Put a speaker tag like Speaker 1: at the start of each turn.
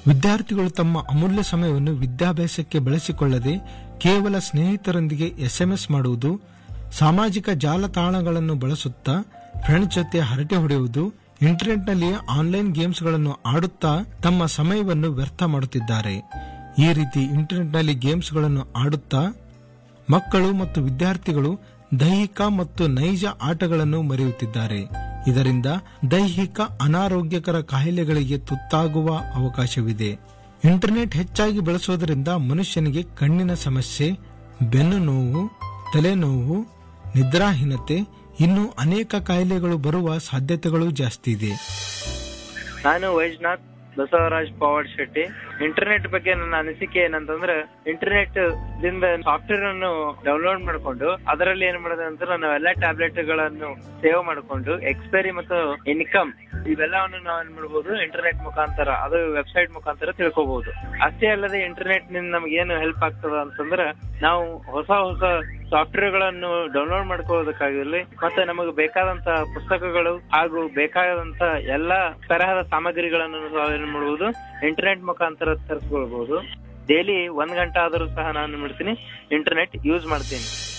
Speaker 1: ವಿದ್ಯಾರ್ಥಿಗಳು ತಮ್ಮ ಅಮೂಲ್ಯ ಸಮಯವನ್ನು ವಿದ್ಯಾಭ್ಯಾಸಕ್ಕೆ ಬಳಸಿಕೊಳ್ಳದೆ ಕೇವಲ ಸ್ನೇಹಿತರೊಂದಿಗೆ ಎಸ್ಎಂಎಸ್ ಮಾಡುವುದು ಸಾಮಾಜಿಕ ಜಾಲತಾಣಗಳನ್ನು ಬಳಸುತ್ತಾ ಫ್ರೆಂಡ್ಸ್ ಜೊತೆ ಹರಟೆ ಹೊಡೆಯುವುದು ಇಂಟರ್ನೆಟ್ನಲ್ಲಿ ಆನ್ಲೈನ್ ಗೇಮ್ಸ್ಗಳನ್ನು ಆಡುತ್ತಾ ತಮ್ಮ ಸಮಯವನ್ನು ವ್ಯರ್ಥ ಮಾಡುತ್ತಿದ್ದಾರೆ ಈ ರೀತಿ ಇಂಟರ್ನೆಟ್ನಲ್ಲಿ ಗೇಮ್ಸ್ಗಳನ್ನು ಆಡುತ್ತಾ ಮಕ್ಕಳು ಮತ್ತು ವಿದ್ಯಾರ್ಥಿಗಳು ದೈಹಿಕ ಮತ್ತು ನೈಜ ಆಟಗಳನ್ನು ಮರೆಯುತ್ತಿದ್ದಾರೆ ಇದರಿಂದ ದೈಹಿಕ ಅನಾರೋಗ್ಯಕರ ಕಾಯಿಲೆಗಳಿಗೆ ತುತ್ತಾಗುವ ಅವಕಾಶವಿದೆ ಇಂಟರ್ನೆಟ್ ಹೆಚ್ಚಾಗಿ ಬಳಸುವುದರಿಂದ ಮನುಷ್ಯನಿಗೆ ಕಣ್ಣಿನ ಸಮಸ್ಯೆ ಬೆನ್ನು ನೋವು ತಲೆನೋವು ನಿದ್ರಾಹೀನತೆ ಇನ್ನು ಅನೇಕ ಕಾಯಿಲೆಗಳು ಬರುವ ಸಾಧ್ಯತೆಗಳು ಜಾಸ್ತಿ ಇದೆ
Speaker 2: ನಾನು ವೈಜ್ನಾಥ್ ಬಸವರಾಜ್ ಪವಾಡ್ ಶೆಟ್ಟಿ ಇಂಟರ್ನೆಟ್ ಬಗ್ಗೆ ನನ್ನ ಅನಿಸಿಕೆ ಏನಂತಂದ್ರೆ ಇಂಟರ್ನೆಟ್ ದಿಂದ ಸಾಫ್ಟ್ವೇರ್ ಅನ್ನು ಡೌನ್ಲೋಡ್ ಮಾಡ್ಕೊಂಡು ಅದರಲ್ಲಿ ಏನ್ ಮಾಡೋದು ಅಂತ ನಾವೆಲ್ಲ ಟ್ಯಾಬ್ಲೆಟ್ ಗಳನ್ನು ಸೇವ್ ಮಾಡ್ಕೊಂಡು ಎಕ್ಸ್ಪೈರಿ ಮತ್ತು ಇನ್ಕಮ್ ಇವೆಲ್ಲವನ್ನು ನಾವು ಏನ್ ಮಾಡ್ಬೋದು ಇಂಟರ್ನೆಟ್ ಮುಖಾಂತರ ಅದು ವೆಬ್ಸೈಟ್ ಮುಖಾಂತರ ತಿಳ್ಕೊಬಹುದು ಅಷ್ಟೇ ಅಲ್ಲದೆ ಇಂಟರ್ನೆಟ್ ನಿಂದ ನಮ್ಗೆ ಏನು ಹೆಲ್ಪ್ ಆಗ್ತದ ಅಂತಂದ್ರೆ ನಾವು ಹೊಸ ಹೊಸ ಸಾಫ್ಟ್ವೇರ್ ಗಳನ್ನು ಡೌನ್ಲೋಡ್ ಮಾಡ್ಕೊಳ್ಳೋದಕ್ಕಾಗಿರ್ಲಿ ಮತ್ತೆ ನಮಗೆ ಬೇಕಾದಂತ ಪುಸ್ತಕಗಳು ಹಾಗೂ ಬೇಕಾದಂತ ಎಲ್ಲಾ ತರಹದ ಸಾಮಗ್ರಿಗಳನ್ನು ನಾವು ಏನ್ ಮಾಡಬಹುದು ಇಂಟರ್ನೆಟ್ ಮುಖಾಂತರ ತರಿಸ್ಕೊಳ್ಬಹುದು ಡೈಲಿ ಒಂದ್ ಗಂಟೆ ಆದರೂ ಸಹ ನಾನು ಏನ್ ಮಾಡ್ತೀನಿ ಇಂಟರ್ನೆಟ್ ಯೂಸ್ ಮಾಡ್ತೀನಿ